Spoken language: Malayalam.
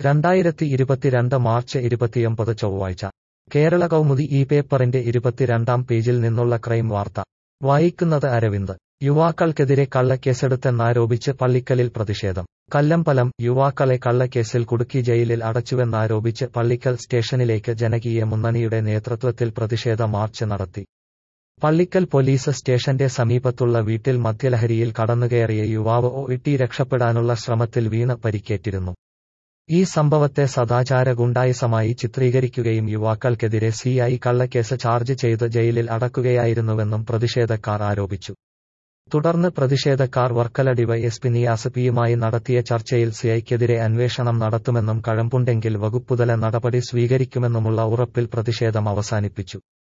രണ്ടായിരത്തി ഇരുപത്തിരണ്ട് മാർച്ച് ഇരുപത്തിയൊമ്പത് ചൊവ്വാഴ്ച കേരള കൗമുദി ഈ പേപ്പറിന്റെ ഇരുപത്തിരണ്ടാം പേജിൽ നിന്നുള്ള ക്രൈം വാർത്ത വായിക്കുന്നത് അരവിന്ദ് യുവാക്കൾക്കെതിരെ കള്ളക്കേസെടുത്തെന്നാരോപിച്ച് പള്ളിക്കലിൽ പ്രതിഷേധം കല്ലമ്പലം യുവാക്കളെ കള്ളക്കേസിൽ കുടുക്കി ജയിലിൽ അടച്ചുവെന്നാരോപിച്ച് പള്ളിക്കൽ സ്റ്റേഷനിലേക്ക് ജനകീയ മുന്നണിയുടെ നേതൃത്വത്തിൽ പ്രതിഷേധ മാർച്ച് നടത്തി പള്ളിക്കൽ പോലീസ് സ്റ്റേഷന്റെ സമീപത്തുള്ള വീട്ടിൽ മദ്യലഹരിയിൽ കടന്നുകയറിയ യുവാവ് ഒഇട്ടി രക്ഷപ്പെടാനുള്ള ശ്രമത്തിൽ വീണ് പരിക്കേറ്റിരുന്നു ഈ സംഭവത്തെ സദാചാര ഗുണ്ടായിസമായി ചിത്രീകരിക്കുകയും യുവാക്കൾക്കെതിരെ സിഐ കള്ളക്കേസ് ചാർജ് ചെയ്ത് ജയിലിൽ അടക്കുകയായിരുന്നുവെന്നും പ്രതിഷേധക്കാർ ആരോപിച്ചു തുടർന്ന് പ്രതിഷേധക്കാർ വർക്കല ഡിവൈഎസ്പി നിയാസ് പിയുമായി നടത്തിയ ചർച്ചയിൽ സിഐക്കെതിരെ അന്വേഷണം നടത്തുമെന്നും കഴമ്പുണ്ടെങ്കിൽ വകുപ്പുതല നടപടി സ്വീകരിക്കുമെന്നുമുള്ള ഉറപ്പിൽ പ്രതിഷേധം അവസാനിപ്പിച്ചു